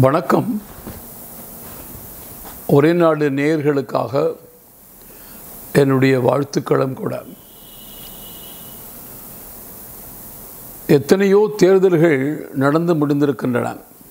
வணக்கம் ஒரே நாடு நேயர்களுக்காக என்னுடைய வாழ்த்துக்களும் கூட எத்தனையோ தேர்தல்கள் நடந்து முடிந்திருக்கின்றன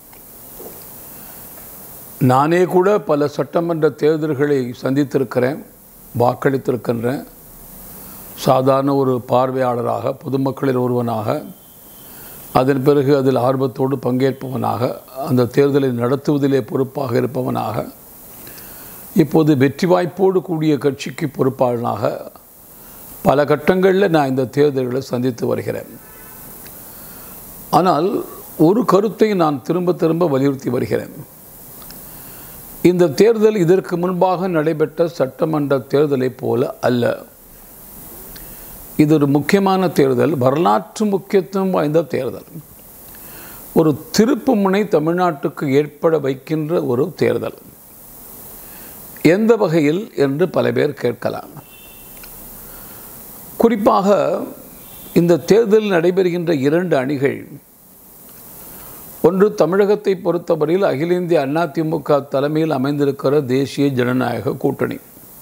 நானே கூட பல சட்டமன்ற தேர்தல்களை சந்தித்திருக்கிறேன் வாக்களித்திருக்கின்றேன் சாதாரண ஒரு பார்வையாளராக பொதுமக்களில் ஒருவனாக அதன் பிறகு அதில் ஆர்வத்தோடு பங்கேற்பவனாக அந்த தேர்தலை நடத்துவதிலே பொறுப்பாக இருப்பவனாக இப்போது வெற்றி வாய்ப்போடு கூடிய கட்சிக்கு பொறுப்பாளனாக பல கட்டங்களில் நான் இந்த தேர்தல்களை சந்தித்து வருகிறேன் ஆனால் ஒரு கருத்தை நான் திரும்ப திரும்ப வலியுறுத்தி வருகிறேன் இந்த தேர்தல் இதற்கு முன்பாக நடைபெற்ற சட்டமன்ற தேர்தலைப் போல அல்ல இது ஒரு முக்கியமான தேர்தல் வரலாற்று முக்கியத்துவம் வாய்ந்த தேர்தல் ஒரு திருப்பு முனை தமிழ்நாட்டுக்கு ஏற்பட வைக்கின்ற ஒரு தேர்தல் எந்த வகையில் என்று பல பேர் கேட்கலாம் குறிப்பாக இந்த தேர்தல் நடைபெறுகின்ற இரண்டு அணிகள் ஒன்று தமிழகத்தை பொறுத்தவரையில் அகில இந்திய அதிமுக தலைமையில் அமைந்திருக்கிற தேசிய ஜனநாயக கூட்டணி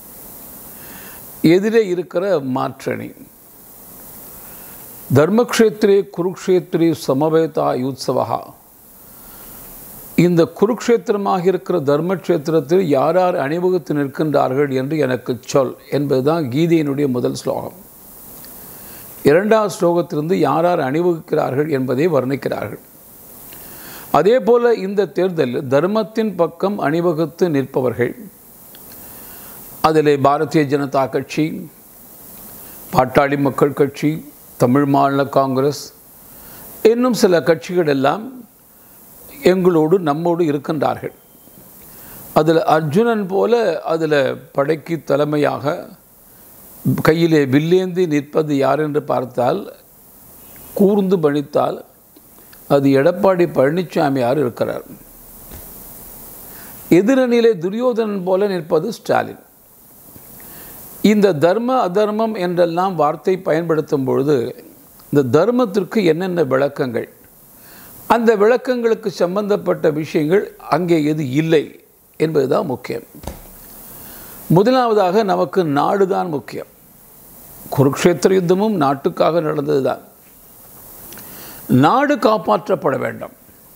எதிரே இருக்கிற மாற்றணி தர்மக்ஷேத்திரே குருக்ஷேத்திரே சமவேதா யுத்சவா இந்த குருக்ஷேத்திரமாக இருக்கிற தர்மக்ஷேத்திரத்தில் யார் யார் அணிவகுத்து நிற்கின்றார்கள் என்று எனக்கு சொல் என்பதுதான் கீதையினுடைய முதல் ஸ்லோகம் இரண்டாவது ஸ்லோகத்திலிருந்து யார் யார் அணிவகுக்கிறார்கள் என்பதை வர்ணிக்கிறார்கள் அதே போல இந்த தேர்தலில் தர்மத்தின் பக்கம் அணிவகுத்து நிற்பவர்கள் அதில் பாரதிய ஜனதா கட்சி பாட்டாளி மக்கள் கட்சி தமிழ் மாநில காங்கிரஸ் இன்னும் சில கட்சிகள் எல்லாம் எங்களோடு நம்மோடு இருக்கின்றார்கள் அதில் அர்ஜுனன் போல அதில் படைக்கு தலைமையாக கையிலே வில்லேந்தி நிற்பது யார் என்று பார்த்தால் கூர்ந்து பணித்தால் அது எடப்பாடி பழனிசாமியார் இருக்கிறார் எதிரணியிலே துரியோதனன் போல நிற்பது ஸ்டாலின் இந்த தர்ம அதர்மம் என்றெல்லாம் வார்த்தை பயன்படுத்தும் பொழுது இந்த தர்மத்திற்கு என்னென்ன விளக்கங்கள் அந்த விளக்கங்களுக்கு சம்பந்தப்பட்ட விஷயங்கள் அங்கே எது இல்லை என்பதுதான் முக்கியம் முதலாவதாக நமக்கு நாடு தான் முக்கியம் குருக்ஷேத்திர யுத்தமும் நாட்டுக்காக நடந்தது தான் நாடு காப்பாற்றப்பட வேண்டும்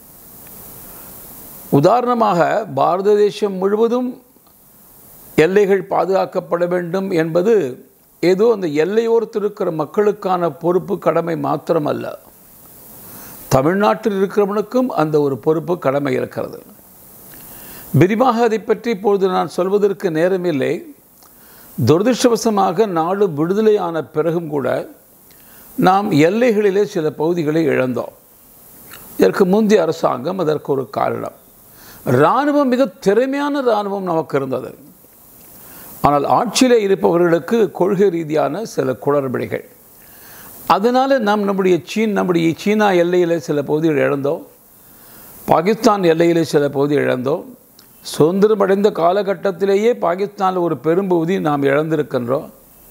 உதாரணமாக பாரத தேசம் முழுவதும் எல்லைகள் பாதுகாக்கப்பட வேண்டும் என்பது ஏதோ அந்த எல்லையோரத்தில் இருக்கிற மக்களுக்கான பொறுப்பு கடமை மாத்திரமல்ல தமிழ்நாட்டில் இருக்கிறவனுக்கும் அந்த ஒரு பொறுப்பு கடமை இருக்கிறது விரிவாக அதை பற்றி இப்பொழுது நான் சொல்வதற்கு நேரமில்லை துரதிருஷ்டவசமாக நாடு விடுதலையான பிறகும் கூட நாம் எல்லைகளிலே சில பகுதிகளை இழந்தோம் இதற்கு முந்தைய அரசாங்கம் அதற்கு ஒரு காரணம் இராணுவம் மிக திறமையான இராணுவம் நமக்கு இருந்தது ஆனால் ஆட்சியிலே இருப்பவர்களுக்கு கொள்கை ரீதியான சில குளறுபடிகள் அதனால் நாம் நம்முடைய சீன் நம்முடைய சீனா எல்லையில் சில பகுதிகள் இழந்தோம் பாகிஸ்தான் எல்லையில் சில பகுதிகள் இழந்தோம் சுதந்திரமடைந்த காலகட்டத்திலேயே பாகிஸ்தானில் ஒரு பெரும்பகுதி நாம் இழந்திருக்கின்றோம்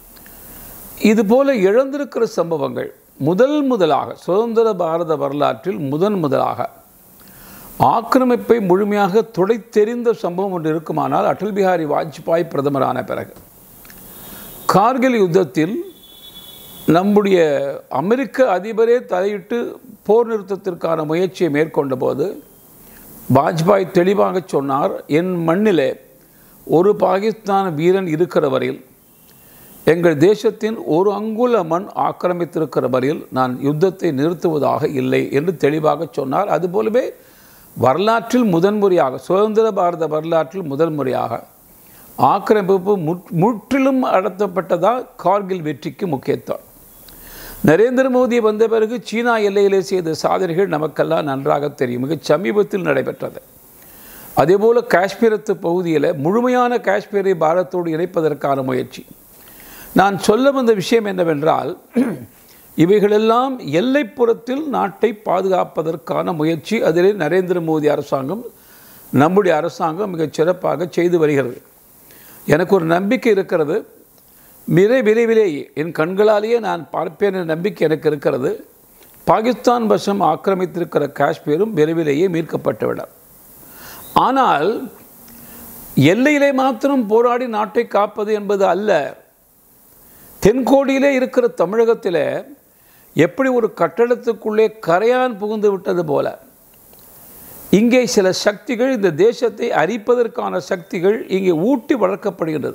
இதுபோல இழந்திருக்கிற சம்பவங்கள் முதல் முதலாக சுதந்திர பாரத வரலாற்றில் முதன் முதலாக ஆக்கிரமிப்பை முழுமையாக துடைத்தெறிந்த சம்பவம் ஒன்று இருக்குமானால் அடல் பிஹாரி வாஜ்பாய் பிரதமரான பிறகு கார்கில் யுத்தத்தில் நம்முடைய அமெரிக்க அதிபரே தலையிட்டு போர் நிறுத்தத்திற்கான முயற்சியை மேற்கொண்ட போது வாஜ்பாய் தெளிவாக சொன்னார் என் மண்ணிலே ஒரு பாகிஸ்தான் வீரன் இருக்கிற வரையில் எங்கள் தேசத்தின் ஒரு அங்குல மண் ஆக்கிரமித்திருக்கிற வரையில் நான் யுத்தத்தை நிறுத்துவதாக இல்லை என்று தெளிவாக சொன்னார் அதுபோலவே வரலாற்றில் முதன்முறையாக சுதந்திர பாரத வரலாற்றில் முதல் முறையாக ஆக்கிரமிப்பு முற்றிலும் நடத்தப்பட்டதா கார்கில் வெற்றிக்கு முக்கியத்துவம் நரேந்திர மோடி வந்த பிறகு சீனா எல்லையிலே செய்த சாதனைகள் நமக்கெல்லாம் நன்றாக தெரியும் மிக சமீபத்தில் நடைபெற்றது அதேபோல் காஷ்மீரத்து பகுதியில் முழுமையான காஷ்மீரை பாரத்தோடு இணைப்பதற்கான முயற்சி நான் சொல்ல வந்த விஷயம் என்னவென்றால் இவைகளெல்லாம் எல்லைப்புறத்தில் நாட்டை பாதுகாப்பதற்கான முயற்சி அதிலே நரேந்திர மோடி அரசாங்கம் நம்முடைய அரசாங்கம் மிகச் சிறப்பாக செய்து வருகிறது எனக்கு ஒரு நம்பிக்கை இருக்கிறது மிக விரைவிலேயே என் கண்களாலேயே நான் பார்ப்பேன் என்ற நம்பிக்கை எனக்கு இருக்கிறது பாகிஸ்தான் வசம் ஆக்கிரமித்திருக்கிற காஷ்மீரும் விரைவிலேயே மீட்கப்பட்டுவிடும் ஆனால் எல்லையிலே மாத்திரம் போராடி நாட்டை காப்பது என்பது அல்ல தென்கோடியிலே இருக்கிற தமிழகத்தில் எப்படி ஒரு கட்டடத்துக்குள்ளே கரையான் புகுந்து விட்டது போல இங்கே சில சக்திகள் இந்த தேசத்தை அரிப்பதற்கான சக்திகள் இங்கே ஊட்டி வளர்க்கப்படுகின்றது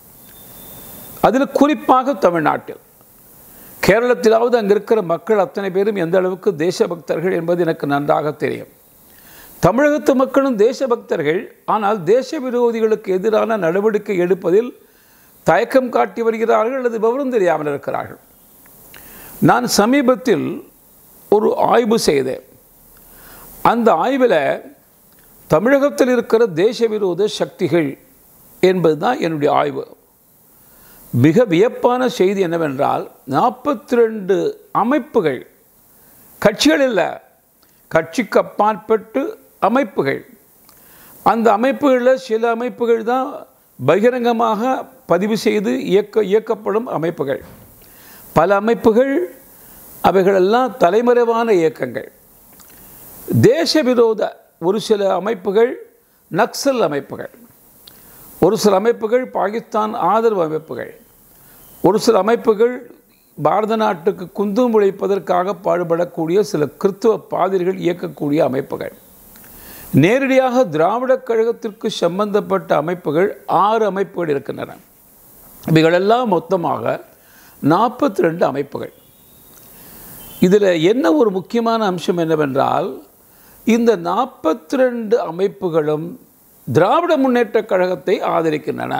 அதில் குறிப்பாக தமிழ்நாட்டில் கேரளத்திலாவது அங்கே இருக்கிற மக்கள் அத்தனை பேரும் எந்த அளவுக்கு தேசபக்தர்கள் என்பது எனக்கு நன்றாக தெரியும் தமிழகத்து மக்களும் தேசபக்தர்கள் ஆனால் தேச விரோதிகளுக்கு எதிரான நடவடிக்கை எடுப்பதில் தயக்கம் காட்டி வருகிறார்கள் அல்லது விவரம் தெரியாமல் இருக்கிறார்கள் நான் சமீபத்தில் ஒரு ஆய்வு செய்தேன் அந்த ஆய்வில் தமிழகத்தில் இருக்கிற தேச விரோத சக்திகள் என்பது தான் என்னுடைய ஆய்வு மிக வியப்பான செய்தி என்னவென்றால் நாற்பத்தி ரெண்டு அமைப்புகள் கட்சிகள் இல்லை கட்சிக்கு அப்பாற்பட்டு அமைப்புகள் அந்த அமைப்புகளில் சில அமைப்புகள் தான் பகிரங்கமாக பதிவு செய்து இயக்க இயக்கப்படும் அமைப்புகள் பல அமைப்புகள் அவைகளெல்லாம் தலைமறைவான இயக்கங்கள் தேச விரோத ஒரு சில அமைப்புகள் நக்சல் அமைப்புகள் ஒரு சில அமைப்புகள் பாகிஸ்தான் ஆதரவு அமைப்புகள் ஒரு சில அமைப்புகள் பாரத நாட்டுக்கு குந்தும் உழைப்பதற்காக பாடுபடக்கூடிய சில கிறித்துவ பாதிரிகள் இயக்கக்கூடிய அமைப்புகள் நேரடியாக திராவிடக் கழகத்திற்கு சம்பந்தப்பட்ட அமைப்புகள் ஆறு அமைப்புகள் இருக்கின்றன இவைகளெல்லாம் மொத்தமாக நாற்பத்தி ரெண்டு அமைப்புகள் இதில் என்ன ஒரு முக்கியமான அம்சம் என்னவென்றால் இந்த நாற்பத்தி ரெண்டு அமைப்புகளும் திராவிட முன்னேற்றக் கழகத்தை ஆதரிக்கின்றன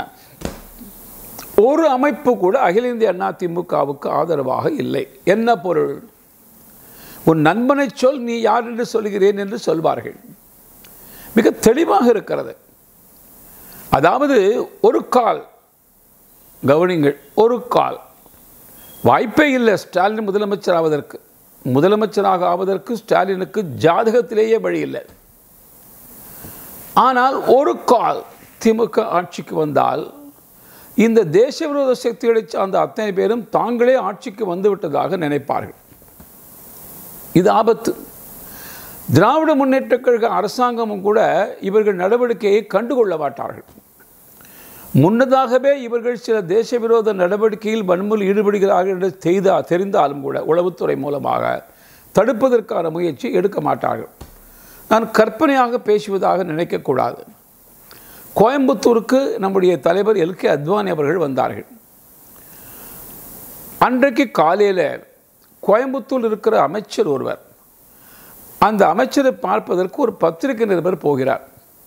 ஒரு அமைப்பு கூட அகில இந்திய அண்ணா திமுகவுக்கு ஆதரவாக இல்லை என்ன பொருள் உன் நண்பனை சொல் நீ யார் என்று சொல்கிறேன் என்று சொல்வார்கள் மிக தெளிவாக இருக்கிறது அதாவது ஒரு கால் கவனிங்கள் ஒரு கால் வாய்ப்பே இல்லை ஸ்டாலின் முதலமைச்சர் ஆவதற்கு முதலமைச்சராக ஆவதற்கு ஸ்டாலினுக்கு ஜாதகத்திலேயே வழி இல்லை ஆனால் ஒரு கால் திமுக ஆட்சிக்கு வந்தால் இந்த தேச விரோத சக்திகளை சார்ந்த அத்தனை பேரும் தாங்களே ஆட்சிக்கு வந்துவிட்டதாக நினைப்பார்கள் இது ஆபத்து திராவிட முன்னேற்ற கழக அரசாங்கமும் கூட இவர்கள் நடவடிக்கையை கண்டுகொள்ள மாட்டார்கள் முன்னதாகவே இவர்கள் சில தேச விரோத நடவடிக்கையில் வன்முறையில் ஈடுபடுகிறார்கள் என்று செய்தா தெரிந்தாலும் கூட உளவுத்துறை மூலமாக தடுப்பதற்கான முயற்சி எடுக்க மாட்டார்கள் நான் கற்பனையாக பேசுவதாக நினைக்கக்கூடாது கோயம்புத்தூருக்கு நம்முடைய தலைவர் எல் கே அத்வானி அவர்கள் வந்தார்கள் அன்றைக்கு காலையில் கோயம்புத்தூர் இருக்கிற அமைச்சர் ஒருவர் அந்த அமைச்சரை பார்ப்பதற்கு ஒரு பத்திரிகை நிருபர் போகிறார்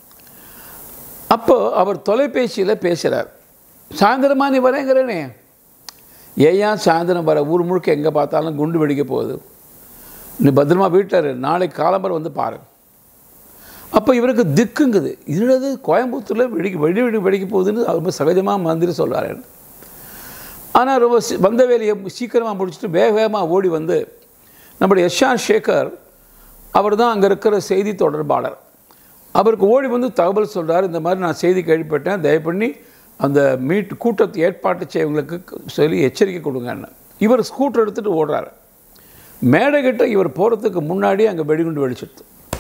அப்போ அவர் தொலைபேசியில் பேசுகிறார் சாயந்தரமா நீ வரேங்கிறேனே ஏயா சாயந்தரம் வர ஊர் முழுக்க எங்கே பார்த்தாலும் குண்டு வெடிக்க போகுது நீ பத்திரமா வீட்டில் நாளை காலம்பரம் வந்து பாரு அப்போ இவருக்கு திக்குங்குது இதுனது கோயம்புத்தூரில் வெடிக்க வெடி வெடி வெடிக்க போகுதுன்னு ரொம்ப சகஜமாக மந்திரி சொல்கிறார் ஆனால் ரொம்ப சி- வந்த வேலையை சீக்கிரமாக முடிச்சுட்டு வேக வேகமாக ஓடி வந்து நம்முடைய யஷாந்த் சேகர் அவர் தான் அங்கே இருக்கிற செய்தி தொடர்பாளர் அவருக்கு ஓடி வந்து தகவல் சொல்றார் இந்த மாதிரி நான் செய்தி கேள்விப்பட்டேன் தயவு பண்ணி அந்த மீட் கூட்டத்தை ஏற்பாட்டு செய்யவங்களுக்கு சொல்லி எச்சரிக்கை கொடுங்கன்னு இவர் ஸ்கூட்டர் எடுத்துகிட்டு ஓடுறாரு மேடை கிட்ட இவர் போகிறதுக்கு முன்னாடி அங்கே வெடிகுண்டு வெடிச்சிடுது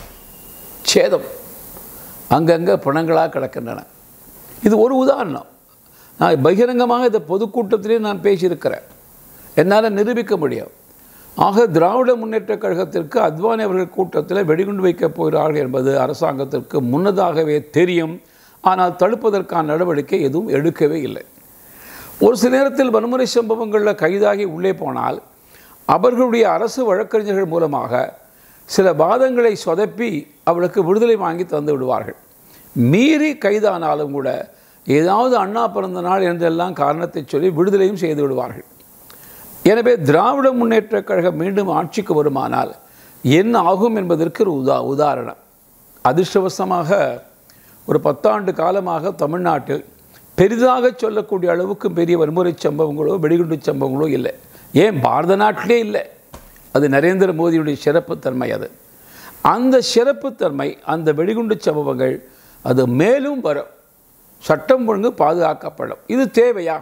சேதம் அங்கங்கே பிணங்களாக கிடக்கின்றன இது ஒரு உதாரணம் நான் பகிரங்கமாக இந்த பொதுக்கூட்டத்திலே நான் பேசியிருக்கிறேன் என்னால் நிரூபிக்க முடியும் ஆக திராவிட முன்னேற்றக் கழகத்திற்கு அத்வானி அவர்கள் கூட்டத்தில் வெடிகுண்டு வைக்கப் போகிறார்கள் என்பது அரசாங்கத்திற்கு முன்னதாகவே தெரியும் ஆனால் தடுப்பதற்கான நடவடிக்கை எதுவும் எடுக்கவே இல்லை ஒரு சில நேரத்தில் வன்முறை சம்பவங்களில் கைதாகி உள்ளே போனால் அவர்களுடைய அரசு வழக்கறிஞர்கள் மூலமாக சில வாதங்களை சொதப்பி அவளுக்கு விடுதலை வாங்கி தந்து விடுவார்கள் மீறி கைதானாலும் கூட ஏதாவது அண்ணா பிறந்த நாள் என்றெல்லாம் காரணத்தை சொல்லி விடுதலையும் செய்து விடுவார்கள் எனவே திராவிட முன்னேற்றக் கழகம் மீண்டும் ஆட்சிக்கு வருமானால் என்ன ஆகும் என்பதற்கு ஒரு உதா உதாரணம் அதிர்ஷ்டவசமாக ஒரு பத்தாண்டு காலமாக தமிழ்நாட்டில் பெரிதாக சொல்லக்கூடிய அளவுக்கு பெரிய வன்முறை சம்பவங்களோ வெடிகுண்டு சம்பவங்களோ இல்லை ஏன் பாரத நாட்டிலே இல்லை அது நரேந்திர மோடியுடைய சிறப்புத்தன்மை அது அந்த சிறப்புத்தன்மை அந்த வெடிகுண்டு சம்பவங்கள் அது மேலும் வரும் சட்டம் ஒழுங்கு பாதுகாக்கப்படும் இது தேவையா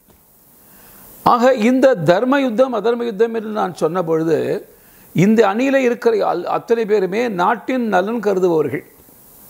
ஆக இந்த தர்ம யுத்தம் அதர்ம யுத்தம் என்று நான் சொன்ன பொழுது இந்த அணியில் இருக்கிற அல்- அத்தனை பேருமே நாட்டின் நலன் கருதுபவர்கள்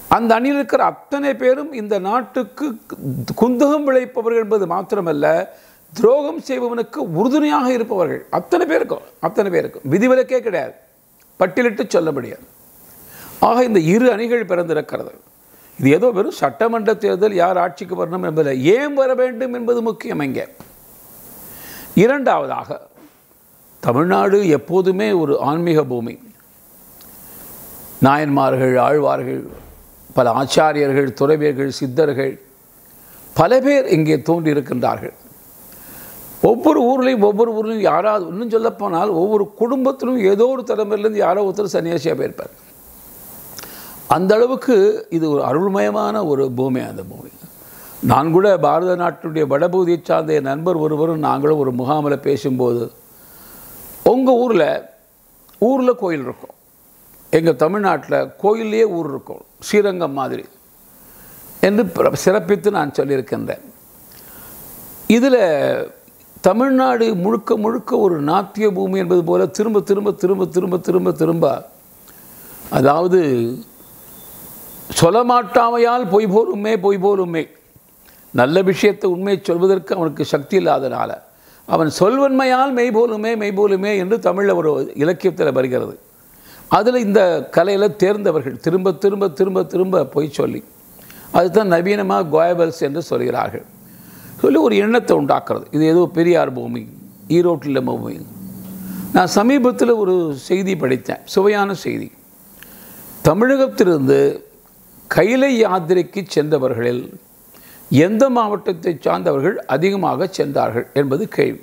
அந்த அணியில் இருக்கிற அத்தனை பேரும் இந்த நாட்டுக்கு குந்தகம் விளைப்பவர்கள் என்பது மாத்திரமல்ல துரோகம் செய்பவனுக்கு உறுதுணையாக இருப்பவர்கள் அத்தனை பேருக்கும் அத்தனை பேருக்கும் விதிவிலக்கே கிடையாது பட்டியலிட்டு சொல்ல முடியாது ஆக இந்த இரு அணிகள் பிறந்திருக்கிறது இது ஏதோ வெறும் சட்டமன்ற தேர்தல் யார் ஆட்சிக்கு வரணும் என்பதில் ஏன் வர வேண்டும் என்பது முக்கியம் இங்கே இரண்டாவதாக தமிழ்நாடு எப்போதுமே ஒரு ஆன்மீக பூமி நாயன்மார்கள் ஆழ்வார்கள் பல ஆச்சாரியர்கள் துறவியர்கள் சித்தர்கள் பல பேர் இங்கே தோன்றியிருக்கின்றார்கள் ஒவ்வொரு ஊர்லேயும் ஒவ்வொரு ஊர்லேயும் யாராவது இன்னும் சொல்லப்போனால் ஒவ்வொரு குடும்பத்திலும் ஏதோ ஒரு தலைமுறையிலேருந்து யாரோ ஒருத்தர் சன்னியாசியாக போயிருப்பார் அந்த அளவுக்கு இது ஒரு அருள்மயமான ஒரு பூமி அந்த பூமி நான் கூட பாரத நாட்டுடைய வடபகுதியை சார்ந்த என் நண்பர் ஒருவரும் நாங்களும் ஒரு முகாமில் பேசும்போது உங்கள் ஊரில் ஊரில் கோயில் இருக்கும் எங்கள் தமிழ்நாட்டில் கோயிலே ஊர் இருக்கும் ஸ்ரீரங்கம் மாதிரி என்று பிற- சிறப்பித்து நான் சொல்லியிருக்கின்றேன் இதில் தமிழ்நாடு முழுக்க முழுக்க ஒரு நாட்டிய பூமி என்பது போல திரும்ப திரும்ப திரும்ப திரும்ப திரும்ப திரும்ப அதாவது சொல்லமாட்டாமையால் பொய் போலுமே பொய் போலுமே நல்ல விஷயத்தை உண்மையை சொல்வதற்கு அவனுக்கு சக்தி இல்லாதனால அவன் சொல்வன்மையால் மெய் போலுமே மெய் போலுமே என்று தமிழில் ஒரு இலக்கியத்தில் வருகிறது அதில் இந்த கலையில் தேர்ந்தவர்கள் திரும்ப திரும்ப திரும்ப திரும்ப பொய் சொல்லி அதுதான் நவீனமாக கோயபல்ஸ் என்று சொல்கிறார்கள் சொல்லி ஒரு எண்ணத்தை உண்டாக்குறது இது ஏதோ பெரியார் பூமி ஈரோட்டில் பூமி நான் சமீபத்தில் ஒரு செய்தி படித்தேன் சுவையான செய்தி தமிழகத்திலிருந்து கைலை யாத்திரைக்கு சென்றவர்களில் எந்த மாவட்டத்தை சார்ந்தவர்கள் அதிகமாக சென்றார்கள் என்பது கேள்வி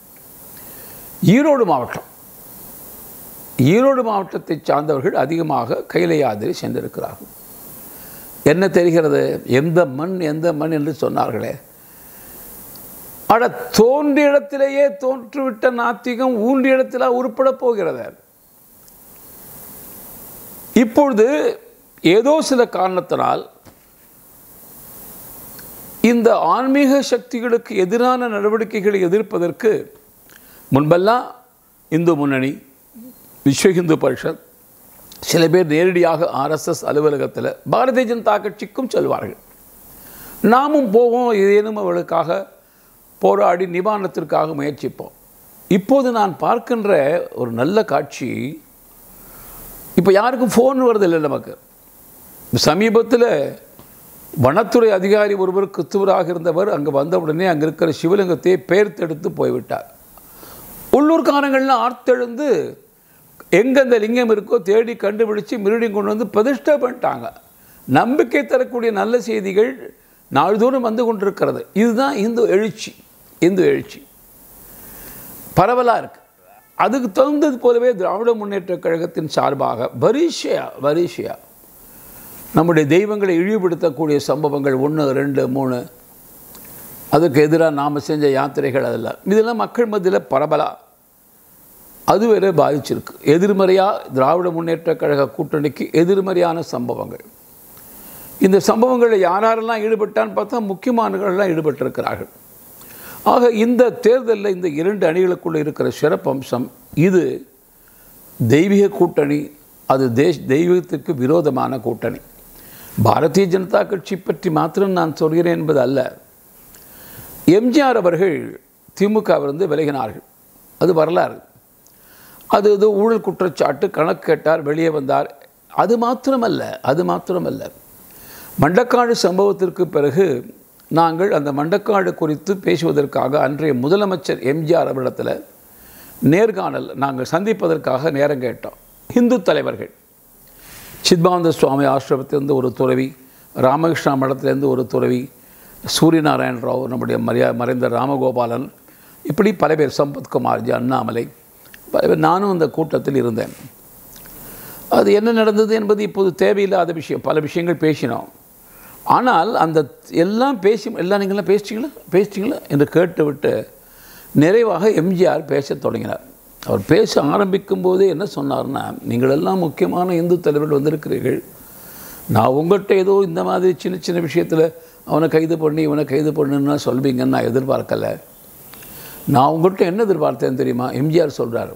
ஈரோடு மாவட்டம் ஈரோடு மாவட்டத்தை சார்ந்தவர்கள் அதிகமாக கைலை யாத்திரை சென்றிருக்கிறார்கள் என்ன தெரிகிறது எந்த மண் எந்த மண் என்று சொன்னார்களே அட தோன்றிய இடத்திலேயே தோற்றுவிட்ட நாத்திகம் ஊன்றிய இடத்திலா உருப்பட போகிறது இப்பொழுது ஏதோ சில காரணத்தினால் இந்த ஆன்மீக சக்திகளுக்கு எதிரான நடவடிக்கைகளை எதிர்ப்பதற்கு முன்பெல்லாம் இந்து முன்னணி விஸ்வ இந்து பரிஷத் சில பேர் நேரடியாக ஆர்எஸ்எஸ் அலுவலகத்தில் பாரதிய ஜனதா கட்சிக்கும் செல்வார்கள் நாமும் போவோம் ஏதேனும் அவளுக்காக போராடி நிவாரணத்திற்காக முயற்சிப்போம் இப்போது நான் பார்க்கின்ற ஒரு நல்ல காட்சி இப்போ யாருக்கும் ஃபோன் வருதில்லை நமக்கு சமீபத்தில் வனத்துறை அதிகாரி ஒருவர் கிறிஸ்துவராக இருந்தவர் அங்கே வந்த உடனே அங்கே இருக்கிற சிவலிங்கத்தை பெயர்த்தெடுத்து போய்விட்டார் உள்ளூர்காரங்கள்லாம் ஆர்த்தெழுந்து எங்கே அந்த லிங்கம் இருக்கோ தேடி கண்டுபிடிச்சு மிருடியும் கொண்டு வந்து பிரதிஷ்டை பண்ணிட்டாங்க நம்பிக்கை தரக்கூடிய நல்ல செய்திகள் நாள்தோறும் வந்து கொண்டிருக்கிறது இதுதான் இந்து எழுச்சி இந்து எழுச்சி பரவலாக இருக்கு அதுக்கு தகுந்தது போலவே திராவிட முன்னேற்றக் கழகத்தின் சார்பாக வரிசையா வரிசையா நம்முடைய தெய்வங்களை இழிவுபடுத்தக்கூடிய சம்பவங்கள் ஒன்று ரெண்டு மூணு அதுக்கு எதிராக நாம் செஞ்ச யாத்திரைகள் அதெல்லாம் இதெல்லாம் மக்கள் மத்தியில் பரவலாக அது வேற பாதிச்சிருக்கு எதிர்மறையாக திராவிட முன்னேற்றக் கழக கூட்டணிக்கு எதிர்மறையான சம்பவங்கள் இந்த சம்பவங்களில் யார் யாரெல்லாம் ஈடுபட்டான்னு பார்த்தா முக்கியமானவர்கள்லாம் ஈடுபட்டிருக்கிறார்கள் ஆக இந்த தேர்தலில் இந்த இரண்டு அணிகளுக்குள்ள இருக்கிற சிறப்பம்சம் இது தெய்வீக கூட்டணி அது தேஷ் தெய்வீகத்திற்கு விரோதமான கூட்டணி பாரதிய ஜனதா கட்சி பற்றி மாத்திரம் நான் சொல்கிறேன் என்பது அல்ல எம்ஜிஆர் அவர்கள் திமுகவிலிருந்து விலகினார்கள் அது வரலாறு அது இது ஊழல் குற்றச்சாட்டு கணக்கு கேட்டார் வெளியே வந்தார் அது மாத்திரமல்ல அது மாத்திரமல்ல மண்டக்காடு சம்பவத்திற்கு பிறகு நாங்கள் அந்த மண்டக்காடு குறித்து பேசுவதற்காக அன்றைய முதலமைச்சர் எம்ஜிஆர் அவரிடத்தில் நேர்காணல் நாங்கள் சந்திப்பதற்காக நேரம் கேட்டோம் இந்து தலைவர்கள் சித்பானந்த சுவாமி ஆசிரமத்திலிருந்து ஒரு துறவி ராமகிருஷ்ணா மடத்திலிருந்து ஒரு துறவி சூரியநாராயண ராவ் நம்முடைய மரியா மறைந்த ராமகோபாலன் இப்படி பல பேர் சம்பத்குமார்ஜி அண்ணாமலை பல பேர் நானும் அந்த கூட்டத்தில் இருந்தேன் அது என்ன நடந்தது என்பது இப்போது தேவையில்லாத விஷயம் பல விஷயங்கள் பேசினோம் ஆனால் அந்த எல்லாம் பேசி எல்லாம் நீங்களாம் பேசிட்டீங்களா பேசிட்டீங்களா என்று கேட்டுவிட்டு நிறைவாக எம்ஜிஆர் பேசத் தொடங்கினார் அவர் பேச ஆரம்பிக்கும் போதே என்ன சொன்னார்னா நீங்களெல்லாம் முக்கியமான இந்து தலைவர்கள் வந்திருக்கிறீர்கள் நான் உங்கள்கிட்ட ஏதோ இந்த மாதிரி சின்ன சின்ன விஷயத்தில் அவனை கைது பண்ணி இவனை கைது பண்ணுன்னா சொல்வீங்கன்னு நான் எதிர்பார்க்கலை நான் உங்கள்கிட்ட என்ன எதிர்பார்த்தேன் தெரியுமா எம்ஜிஆர் சொல்கிறார்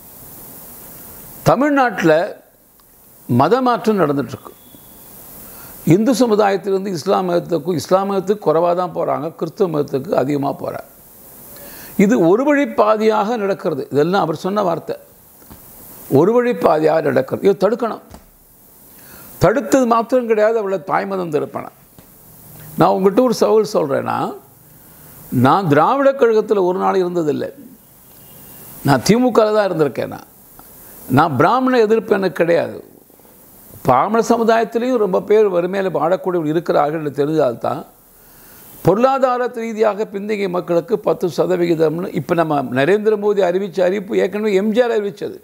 தமிழ்நாட்டில் மத மாற்றம் நடந்துட்டுருக்கு இந்து சமுதாயத்திலிருந்து இஸ்லாம் மதத்துக்கும் இஸ்லாம் மதத்துக்கு குறைவாக தான் போகிறாங்க கிறிஸ்துவ மதத்துக்கு அதிகமாக போகிறாங்க இது ஒரு வழி பாதியாக நடக்கிறது இதெல்லாம் அவர் சொன்ன வார்த்தை ஒரு வழி பாதியாக நடக்கிறது இதை தடுக்கணும் தடுத்தது மாத்திரம் கிடையாது அவளை தாய்மதம் திருப்பின நான் உங்கள்கிட்ட ஒரு சவால் சொல்கிறேன்னா நான் திராவிட கழகத்தில் ஒரு நாள் இருந்ததில்லை நான் திமுகவில் தான் இருந்திருக்கேன் நான் நான் பிராமண எதிர்ப்பு எனக்கு கிடையாது பிராமண சமுதாயத்திலையும் ரொம்ப பேர் வறுமையில் வாழக்கூடியவர் இருக்கிறார்கள் என்று தெரிஞ்சால்தான் பொருளாதார ரீதியாக பின்தங்கிய மக்களுக்கு பத்து சதவிகிதம்னு இப்போ நம்ம நரேந்திர மோடி அறிவித்த அறிவிப்பு ஏற்கனவே எம்ஜிஆர் அறிவித்தது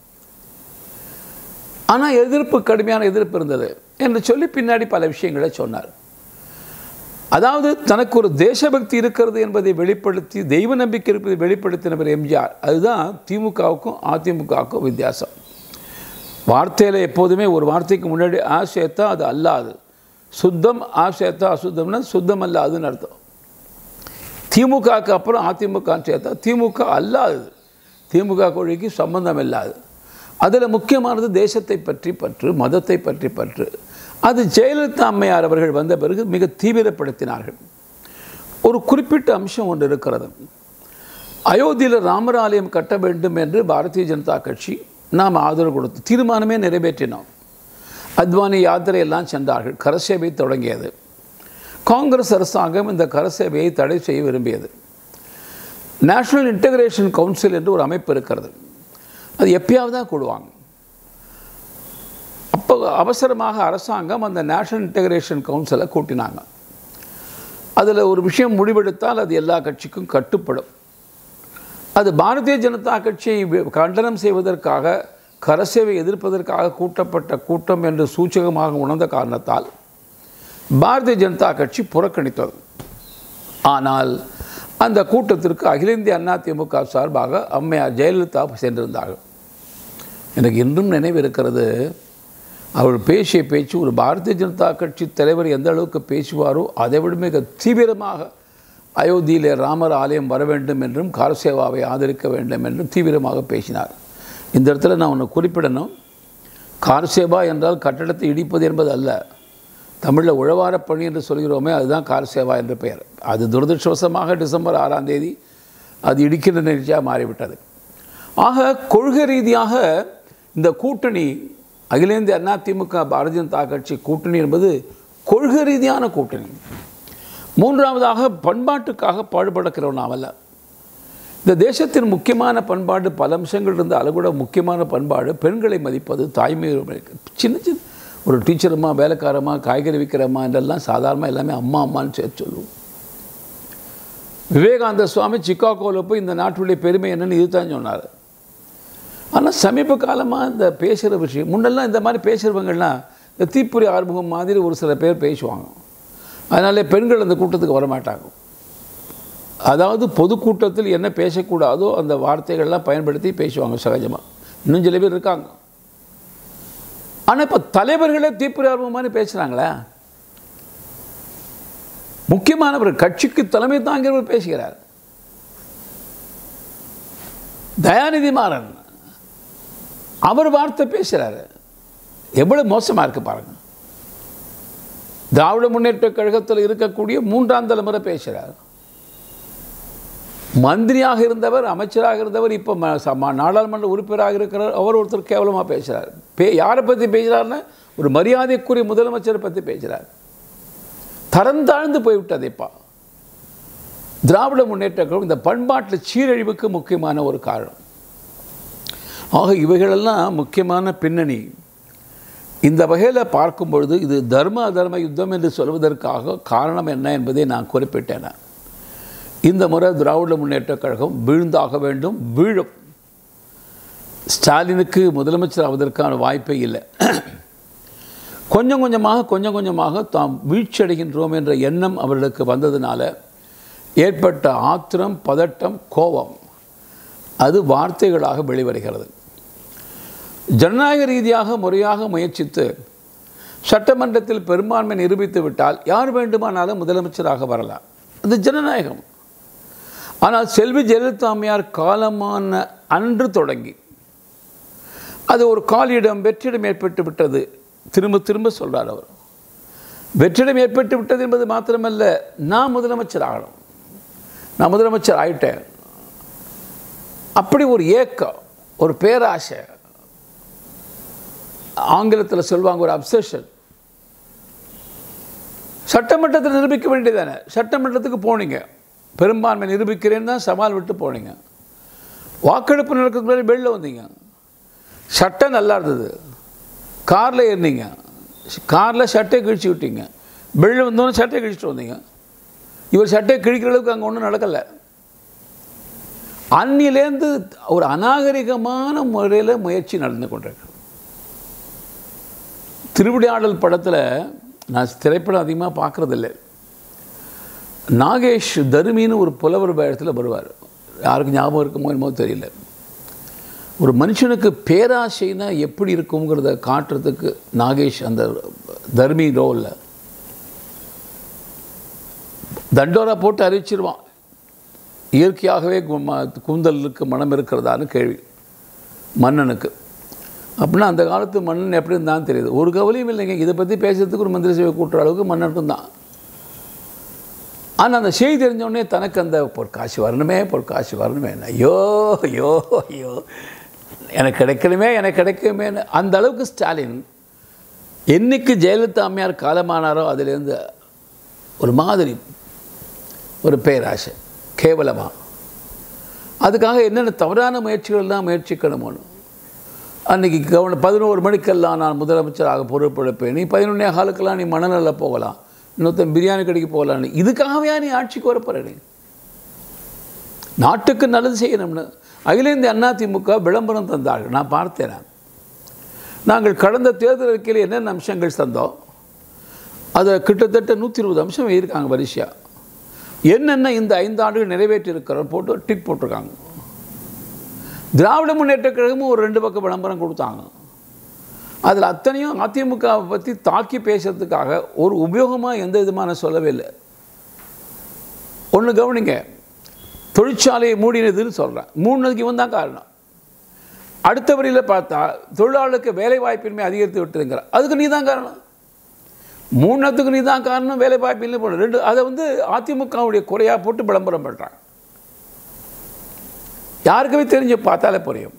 ஆனால் எதிர்ப்பு கடுமையான எதிர்ப்பு இருந்தது என்று சொல்லி பின்னாடி பல விஷயங்களை சொன்னார் அதாவது தனக்கு ஒரு தேசபக்தி இருக்கிறது என்பதை வெளிப்படுத்தி தெய்வ நம்பிக்கை இருப்பதை வெளிப்படுத்தினவர் எம்ஜிஆர் அதுதான் திமுகவுக்கும் அதிமுகவுக்கும் வித்தியாசம் வார்த்தையில் எப்போதுமே ஒரு வார்த்தைக்கு முன்னாடி ஆ சேர்த்தா அது அல்லாது சுத்தம் ஆ சேர்த்தா அசுத்தம்னா சுத்தம் அல்லாதுன்னு அர்த்தம் திமுகவுக்கு அப்புறம் அதிமுக சேர்த்தா திமுக அல்லாது திமுக கொள்கைக்கு சம்பந்தம் இல்லாது அதில் முக்கியமானது தேசத்தை பற்றி பற்று மதத்தை பற்றி பற்று அது ஜெயலலிதா அம்மையார் அவர்கள் வந்த பிறகு மிக தீவிரப்படுத்தினார்கள் ஒரு குறிப்பிட்ட அம்சம் ஒன்று இருக்கிறது அயோத்தியில் ராமர் ஆலயம் கட்ட வேண்டும் என்று பாரதிய ஜனதா கட்சி நாம் ஆதரவு கொடுத்து தீர்மானமே நிறைவேற்றினோம் அத்வானி யாத்திரையெல்லாம் சென்றார்கள் கரசேவை தொடங்கியது காங்கிரஸ் அரசாங்கம் இந்த கரசேவையை தடை செய்ய விரும்பியது நேஷனல் இன்டகிரேஷன் கவுன்சில் என்று ஒரு அமைப்பு இருக்கிறது அது எப்பயாவது தான் கூடுவாங்க அப்போ அவசரமாக அரசாங்கம் அந்த நேஷனல் இன்டகிரேஷன் கவுன்சிலை கூட்டினாங்க அதில் ஒரு விஷயம் முடிவெடுத்தால் அது எல்லா கட்சிக்கும் கட்டுப்படும் அது பாரதிய ஜனதா கட்சியை கண்டனம் செய்வதற்காக கரசேவை எதிர்ப்பதற்காக கூட்டப்பட்ட கூட்டம் என்று சூச்சகமாக உணர்ந்த காரணத்தால் பாரதிய ஜனதா கட்சி புறக்கணித்தது ஆனால் அந்த கூட்டத்திற்கு அகில இந்திய அண்ணா திமுக சார்பாக அம்மையார் ஜெயலலிதா சென்றிருந்தார்கள் எனக்கு இன்றும் நினைவு இருக்கிறது அவள் பேசிய பேச்சு ஒரு பாரதிய ஜனதா கட்சி தலைவர் எந்த அளவுக்கு பேசுவாரோ அதை விட மிக தீவிரமாக அயோத்தியிலே ராமர் ஆலயம் வர வேண்டும் என்றும் காரசேவாவை ஆதரிக்க வேண்டும் என்றும் தீவிரமாக பேசினார் இந்த இடத்துல நான் ஒன்று குறிப்பிடணும் காரசேவா என்றால் கட்டடத்தை இடிப்பது என்பது அல்ல தமிழில் உழவார பணி என்று சொல்கிறோமே அதுதான் காரசேவா என்று பெயர் அது துரதிருஷ்டவசமாக டிசம்பர் ஆறாம் தேதி அது இடிக்கின்ற நிகழ்ச்சியாக மாறிவிட்டது ஆக கொள்கை ரீதியாக இந்த கூட்டணி அகில இந்திய அண்ணா திமுக பாரதிய ஜனதா கட்சி கூட்டணி என்பது கொள்கை ரீதியான கூட்டணி மூன்றாவதாக பண்பாட்டுக்காக பாடுபடுக்கிறவனாவல்ல இந்த தேசத்தின் முக்கியமான பண்பாடு பல அம்சங்கள் இருந்தாலும் கூட முக்கியமான பண்பாடு பெண்களை மதிப்பது தாய்மை சின்ன சின்ன ஒரு டீச்சரம்மா வேலைக்காரம்மா காய்கறி விற்கிறம்மா என்றெல்லாம் சாதாரணமாக எல்லாமே அம்மா அம்மான்னு சேர்த்து சொல்லுவோம் விவேகானந்த சுவாமி சிக்காகோவில் போய் இந்த நாட்டுடைய பெருமை என்னன்னு இதுதான் சொன்னார் ஆனால் சமீப காலமாக இந்த பேசுகிற விஷயம் முன்னெல்லாம் இந்த மாதிரி பேசுகிறவங்கள்லாம் இந்த தீப்புரி ஆறுமுகம் மாதிரி ஒரு சில பேர் பேசுவாங்க அதனாலே பெண்கள் அந்த கூட்டத்துக்கு வரமாட்டாங்க அதாவது பொதுக்கூட்டத்தில் என்ன பேசக்கூடாதோ அந்த வார்த்தைகள்லாம் பயன்படுத்தி பேசுவாங்க சகஜமாக இன்னும் சில பேர் இருக்காங்க ஆனால் இப்போ தலைவர்களே தீப்புரி ஆர்வம் மாதிரி பேசுகிறாங்களே முக்கியமானவர் கட்சிக்கு தலைமை தாங்கிறவர் பேசுகிறார் தயாநிதி மாறன் அவர் வார்த்தை பேசுகிறாரு எவ்வளவு மோசமாக இருக்கு பாருங்க திராவிட முன்னேற்ற கழகத்தில் இருக்கக்கூடிய மூன்றாம் தலைமுறை பேசுகிறார் மந்திரியாக இருந்தவர் அமைச்சராக இருந்தவர் இப்போ ம- ச- ம- நாடாளுமன்ற உறுப்பினராக இருக்கிறார் அவர் ஒருத்தர் கேவலமாக பேசுகிறார் பே யாரை பற்றி பேசுகிறாருன்னா ஒரு மரியாதைக்குரிய முதலமைச்சரை பற்றி பேசுகிறார் தரம் தாழ்ந்து போய்விட்டது இப்போ திராவிட முன்னேற்ற கழகம் இந்த பண்பாட்டில் சீரழிவுக்கு முக்கியமான ஒரு காரணம் ஆக இவைகளெல்லாம் முக்கியமான பின்னணி இந்த வகையில் பார்க்கும் பொழுது இது தர்ம அதர்ம யுத்தம் என்று சொல்வதற்காக காரணம் என்ன என்பதை நான் குறிப்பிட்டேன் இந்த முறை திராவிட முன்னேற்ற கழகம் வீழ்ந்தாக வேண்டும் வீழும் ஸ்டாலினுக்கு முதலமைச்சர் ஆவதற்கான வாய்ப்பே இல்லை கொஞ்சம் கொஞ்சமாக கொஞ்சம் கொஞ்சமாக தாம் வீழ்ச்சியடைகின்றோம் என்ற எண்ணம் அவர்களுக்கு வந்ததுனால ஏற்பட்ட ஆத்திரம் பதட்டம் கோபம் அது வார்த்தைகளாக வெளிவருகிறது ஜனநாயக ரீதியாக முறையாக முயற்சித்து சட்டமன்றத்தில் பெரும்பான்மை நிரூபித்து விட்டால் யார் வேண்டுமானாலும் முதலமைச்சராக வரலாம் அது ஜனநாயகம் ஆனால் செல்வி ஜெயலலிதா அம்மையார் காலமான அன்று தொடங்கி அது ஒரு காலியிடம் வெற்றிடம் ஏற்பட்டு விட்டது திரும்ப திரும்ப சொல்றார் அவர் வெற்றிடம் ஏற்பட்டு விட்டது என்பது மாத்திரமல்ல நான் முதலமைச்சர் ஆகணும் நான் முதலமைச்சர் ஆயிட்டேன் அப்படி ஒரு ஏக்கம் ஒரு பேராசை ஆங்கிலத்தில் சொல்லுவாங்க ஒரு அப்சஷன் சட்டமன்றத்தில் நிரூபிக்க வேண்டியதானே சட்டமன்றத்துக்கு போனீங்க பெரும்பான்மை நிரூபிக்கிறேன்னு தான் சவால் விட்டு போனீங்க வாக்கெடுப்பு நடக்கிறதுக்கு முன்னாடி வெளில வந்தீங்க சட்டம் நல்லா இருந்தது காரில் ஏறினீங்க காரில் சட்டையை கிழிச்சு விட்டீங்க வெளில வந்தோன்னே சட்டையை கிழிச்சிட்டு வந்தீங்க இவர் சட்டையை கிழிக்கிற அளவுக்கு அங்கே ஒன்றும் நடக்கலை அன்னிலேருந்து ஒரு அநாகரிகமான முறையில் முயற்சி நடந்து கொண்டிருக்கு திருவிளையாடல் படத்தில் நான் திரைப்படம் அதிகமாக பார்க்குறதில்ல நாகேஷ் தருமின்னு ஒரு புலவர் வேடத்தில் வருவார் யாருக்கு ஞாபகம் இருக்குமோ என்னமோ தெரியல ஒரு மனுஷனுக்கு பேராசைனா எப்படி இருக்குங்கிறத காட்டுறதுக்கு நாகேஷ் அந்த தர்மி ரோலில் தண்டோரா போட்டு அறிவிச்சிருவான் இயற்கையாகவே கு- ம- கூந்தலுக்கு மனம் இருக்கிறதான்னு கேள்வி மன்னனுக்கு அப்படின்னா அந்த காலத்து மன்னன் எப்படி இருந்தான்னு தெரியுது ஒரு கவலையும் இல்லைங்க இதை பற்றி பேசுறதுக்கு ஒரு மந்திரி சேவை கூட்டுற அளவுக்கு மன்னன் இருந்தான் ஆனால் அந்த செய்தி தெரிஞ்ச உடனே தனக்கு அந்த பொற்காசு வரணுமே பொற்காசு வரணுமே ஐயோ ஐயோ ஐயோ எனக்கு கிடைக்கணுமே எனக்கு கிடைக்குமேன்னு அந்த அளவுக்கு ஸ்டாலின் என்னைக்கு ஜெயலலிதா அம்மையார் காலமானாரோ அதிலேருந்து ஒரு மாதிரி ஒரு பேராசை கேவலமாக அதுக்காக என்னென்ன தவறான முயற்சிகள்லாம் முயற்சிக்கணுமோன்னு அன்றைக்கி கவன பதினோரு மணிக்கெல்லாம் நான் முதலமைச்சராக பொறுப்பெடுப்பேன் நீ பதினொன்னே காலுக்கெல்லாம் நீ மணலில் போகலாம் இன்னொருத்தன் பிரியாணி கடைக்கு போகலான்னு இதுக்காகவே நீ ஆட்சிக்கு வரப்போற நீ நாட்டுக்கு நல்லது செய்யணும்னு அகில இந்திய அதிமுக விளம்பரம் தந்தார்கள் நான் பார்த்தேன் நான். நாங்கள் கடந்த தேர்தல் அறிக்கையில் என்னென்ன அம்சங்கள் தந்தோம் அதை கிட்டத்தட்ட நூற்றி இருபது அம்சம் இருக்காங்க வரிசையாக என்னென்ன இந்த ஐந்து ஆண்டுகள் நிறைவேற்றி இருக்கிறோம் போட்டு டிக் போட்டிருக்காங்க திராவிட முன்னேற்ற கழகமும் ஒரு ரெண்டு பக்கம் விளம்பரம் கொடுத்தாங்க அதில் அத்தனையும் அதிமுகவை பற்றி தாக்கி பேசுறதுக்காக ஒரு உபயோகமாக எந்த விதமான சொல்லவே இல்லை ஒன்று கவனிங்க தொழிற்சாலையை மூடினதுன்னு சொல்கிறேன் மூணுனதுக்கு இவன் தான் காரணம் அடுத்த வரியில் பார்த்தா தொழிலாளருக்கு வேலை வாய்ப்பின்மை அதிகரித்து விட்டுதுங்கிற அதுக்கு நீ தான் காரணம் மூணத்துக்கு நீ தான் காரணம் வேலை வாய்ப்பு இல்லை போன ரெண்டு அதை வந்து அதிமுகவுடைய குறையாக போட்டு விளம்பரம் பண்ணுறாங்க யாருக்குமே தெரிஞ்சு பார்த்தாலே புரியும்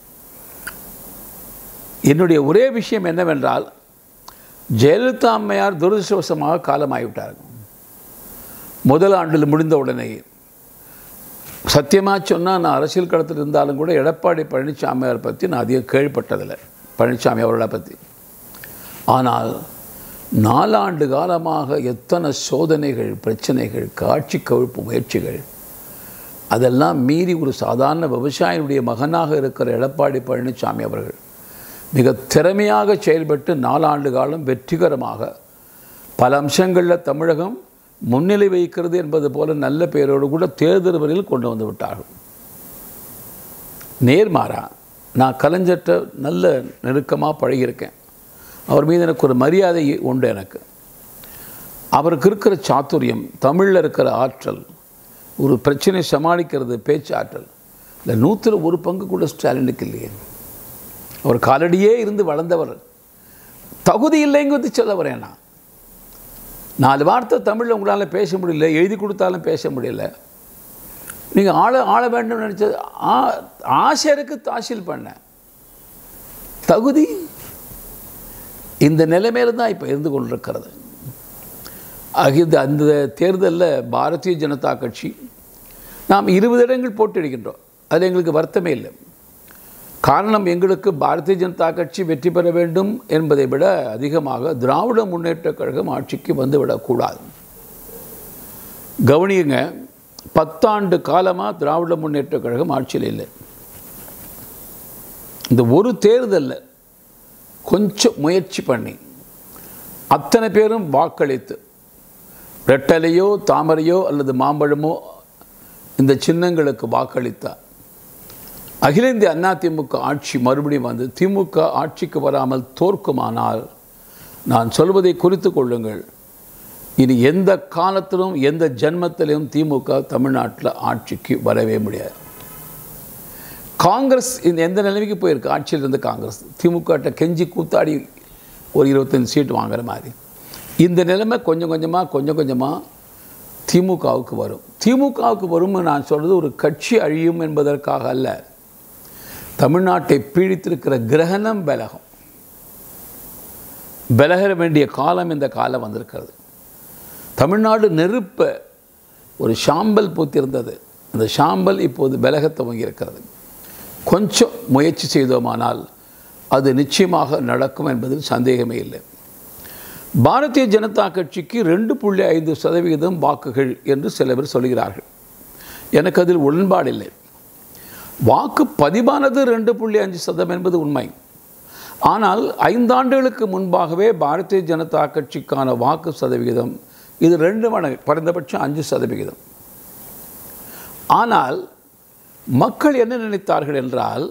என்னுடைய ஒரே விஷயம் என்னவென்றால் ஜெயலலிதா அம்மையார் துரதிருஷ்டவசமாக காலமாகிவிட்டார்கள் முதல் ஆண்டில் முடிந்த உடனே சத்தியமாக சொன்னால் நான் அரசியல் களத்தில் இருந்தாலும் கூட எடப்பாடி பழனிசாமியார் பற்றி நான் அதிகம் கேள்விப்பட்டதில்லை பழனிசாமி அவர்களை பற்றி ஆனால் நாலாண்டு காலமாக எத்தனை சோதனைகள் பிரச்சனைகள் காட்சி கவிழ்ப்பு முயற்சிகள் அதெல்லாம் மீறி ஒரு சாதாரண விவசாயினுடைய மகனாக இருக்கிற எடப்பாடி பழனிசாமி அவர்கள் மிக திறமையாக செயல்பட்டு நாலாண்டு காலம் வெற்றிகரமாக பல அம்சங்களில் தமிழகம் முன்னிலை வைக்கிறது என்பது போல நல்ல பெயரோடு கூட தேர்தல் வரையில் கொண்டு வந்து விட்டார்கள் நேர்மாறா நான் கலைஞர்கிட்ட நல்ல நெருக்கமாக பழகியிருக்கேன் அவர் மீது எனக்கு ஒரு மரியாதை உண்டு எனக்கு அவருக்கு இருக்கிற சாத்துரியம் தமிழில் இருக்கிற ஆற்றல் ஒரு பிரச்சனை சமாளிக்கிறது பேச்சு ஆற்றல் இல்லை நூற்றில் ஒரு பங்கு கூட ஸ்டாலினுக்கு இல்லையே அவர் காலடியே இருந்து வளர்ந்தவர் தகுதி இல்லைங்கிறது சொல்ல வரேன் நான் நாலு வார்த்தை தமிழில் உங்களால் பேச முடியல எழுதி கொடுத்தாலும் பேச முடியல நீங்கள் ஆள ஆள வேண்டும் நினச்சது ஆ ஆசிரியருக்கு தாசில் பண்ண தகுதி இந்த நிலைமையில தான் இப்போ இருந்து கொண்டிருக்கிறது அகித அந்த தேர்தலில் பாரதிய ஜனதா கட்சி நாம் இருபது இடங்கள் போட்டியிடுகின்றோம் அது எங்களுக்கு வருத்தமே இல்லை காரணம் எங்களுக்கு பாரதிய ஜனதா கட்சி வெற்றி பெற வேண்டும் என்பதை விட அதிகமாக திராவிட முன்னேற்றக் கழகம் ஆட்சிக்கு வந்துவிடக்கூடாது கவனியுங்க பத்தாண்டு காலமாக திராவிட முன்னேற்றக் கழகம் ஆட்சியில் இல்லை இந்த ஒரு தேர்தலில் கொஞ்சம் முயற்சி பண்ணி அத்தனை பேரும் வாக்களித்து ரெட்டலையோ தாமரையோ அல்லது மாம்பழமோ இந்த சின்னங்களுக்கு வாக்களித்தார் அகில இந்திய அதிமுக ஆட்சி மறுபடியும் வந்து திமுக ஆட்சிக்கு வராமல் தோற்குமானால் நான் சொல்வதை குறித்து கொள்ளுங்கள் இனி எந்த காலத்திலும் எந்த ஜென்மத்திலும் திமுக தமிழ்நாட்டில் ஆட்சிக்கு வரவே முடியாது காங்கிரஸ் இந்த எந்த நிலைமைக்கு போயிருக்கு ஆட்சியில் இருந்த காங்கிரஸ் திமுகட்ட கெஞ்சி கூத்தாடி ஒரு இருபத்தஞ்சு சீட்டு வாங்குற மாதிரி இந்த நிலைமை கொஞ்சம் கொஞ்சமாக கொஞ்சம் கொஞ்சமாக திமுகவுக்கு வரும் திமுகவுக்கு வரும்னு நான் சொல்கிறது ஒரு கட்சி அழியும் என்பதற்காக அல்ல தமிழ்நாட்டை பீடித்திருக்கிற கிரகணம் விலகும் விலக வேண்டிய காலம் இந்த காலம் வந்திருக்கிறது தமிழ்நாடு நெருப்ப ஒரு சாம்பல் பூத்திருந்தது அந்த சாம்பல் இப்போது விலக துவங்கியிருக்கிறது கொஞ்சம் முயற்சி செய்தோமானால் அது நிச்சயமாக நடக்கும் என்பதில் சந்தேகமே இல்லை பாரதிய ஜனதா கட்சிக்கு ரெண்டு புள்ளி ஐந்து சதவிகிதம் வாக்குகள் என்று சில பேர் சொல்கிறார்கள் எனக்கு அதில் உடன்பாடில்லை வாக்கு பதிவானது ரெண்டு புள்ளி அஞ்சு சதம் என்பது உண்மை ஆனால் ஐந்தாண்டுகளுக்கு முன்பாகவே பாரதிய ஜனதா கட்சிக்கான வாக்கு சதவிகிதம் இது ரெண்டு மடங்கு குறைந்தபட்சம் அஞ்சு சதவிகிதம் ஆனால் மக்கள் என்ன நினைத்தார்கள் என்றால்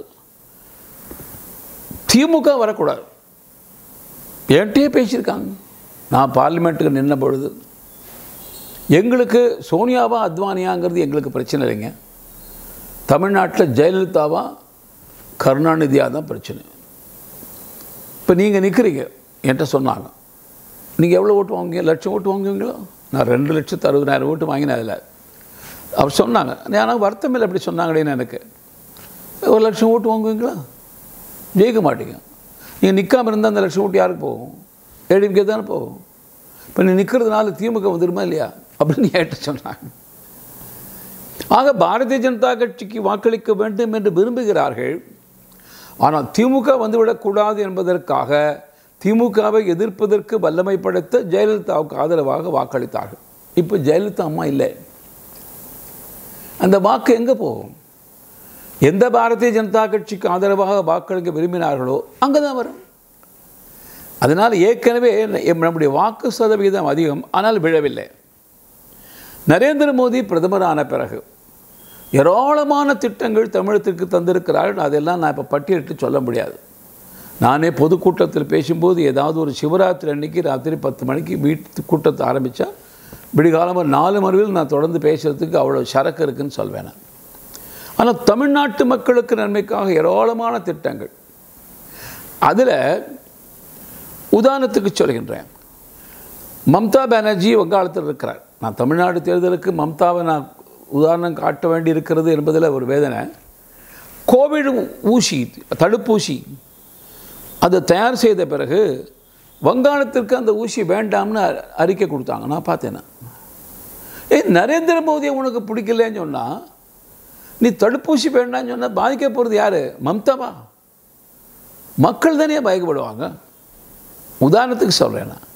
திமுக வரக்கூடாது என்கிட்டயே பேசியிருக்காங்க நான் பார்லிமெண்ட்டுக்கு நின்ன பொழுது எங்களுக்கு சோனியாவா அத்வானியாங்கிறது எங்களுக்கு பிரச்சனை இல்லைங்க தமிழ்நாட்டில் ஜெயலலிதாவா கருணாநிதியாக தான் பிரச்சனை இப்போ நீங்கள் நிற்கிறீங்க என்கிட்ட சொன்னாங்க நீங்கள் எவ்வளோ ஓட்டு வாங்குவீங்க லட்சம் ஓட்டு வாங்குவீங்களோ நான் ரெண்டு லட்சத்து அறுபதாயிரம் ஓட்டு வாங்கினேன் அதில் அவர் சொன்னாங்க ஆனால் வருத்தம் இல்லை அப்படி சொன்னாங்களேன்னு எனக்கு ஒரு லட்சம் ஓட்டு வாங்குவீங்களா ஜெயிக்க மாட்டீங்க நீங்கள் நிற்காமல் இருந்தால் அந்த லட்சம் ஓட்டு யாருக்கு போகும் ஏடிஎம்கே தானே போகும் இப்போ நீ நிற்கிறதுனால திமுக வந்துடுமா இல்லையா அப்படின்னு என்கிட்ட சொன்னாங்க ஆக பாரதிய ஜனதா கட்சிக்கு வாக்களிக்க வேண்டும் என்று விரும்புகிறார்கள் ஆனால் திமுக வந்துவிடக்கூடாது என்பதற்காக திமுகவை எதிர்ப்பதற்கு வல்லமை படைத்த ஜெயலலிதாவுக்கு ஆதரவாக வாக்களித்தார்கள் இப்போ ஜெயலலிதா அம்மா இல்லை அந்த வாக்கு எங்கே போகும் எந்த பாரதிய ஜனதா கட்சிக்கு ஆதரவாக வாக்களிக்க விரும்பினார்களோ அங்கே தான் வரும் அதனால் ஏற்கனவே நம்முடைய வாக்கு சதவிகிதம் அதிகம் ஆனால் விழவில்லை நரேந்திர மோடி பிரதமரான பிறகு ஏராளமான திட்டங்கள் தமிழகத்திற்கு தந்திருக்கிறார்கள் அதெல்லாம் நான் இப்போ பட்டியலிட்டு சொல்ல முடியாது நானே பொதுக்கூட்டத்தில் பேசும்போது ஏதாவது ஒரு சிவராத்திரி அன்னைக்கு ராத்திரி பத்து மணிக்கு வீட்டு கூட்டத்தை ஆரம்பித்தா விடிகாலமாக நாலு மறுவில் நான் தொடர்ந்து பேசுகிறதுக்கு அவ்வளோ சரக்கு இருக்குன்னு சொல்வேன் நான் ஆனால் தமிழ்நாட்டு மக்களுக்கு நன்மைக்காக ஏராளமான திட்டங்கள் அதில் உதாரணத்துக்கு சொல்கின்றேன் மம்தா பானர்ஜி வங்காளத்தில் இருக்கிறார் நான் தமிழ்நாடு தேர்தலுக்கு மம்தாவை நான் உதாரணம் காட்ட வேண்டி இருக்கிறது என்பதில் ஒரு வேதனை கோவிட் ஊசி தடுப்பூசி அதை தயார் செய்த பிறகு வங்காளத்திற்கு அந்த ஊசி வேண்டாம்னு அறிக்கை கொடுத்தாங்க நான் பார்த்தேன் ஏய் நரேந்திர மோடியை உனக்கு பிடிக்கலன்னு சொன்னால் நீ தடுப்பூசி வேண்டாம்னு சொன்னால் பாதிக்க போகிறது யார் மம்தாவா மக்கள் தானே பயக்கப்படுவாங்க உதாரணத்துக்கு சொல்கிறேன் நான்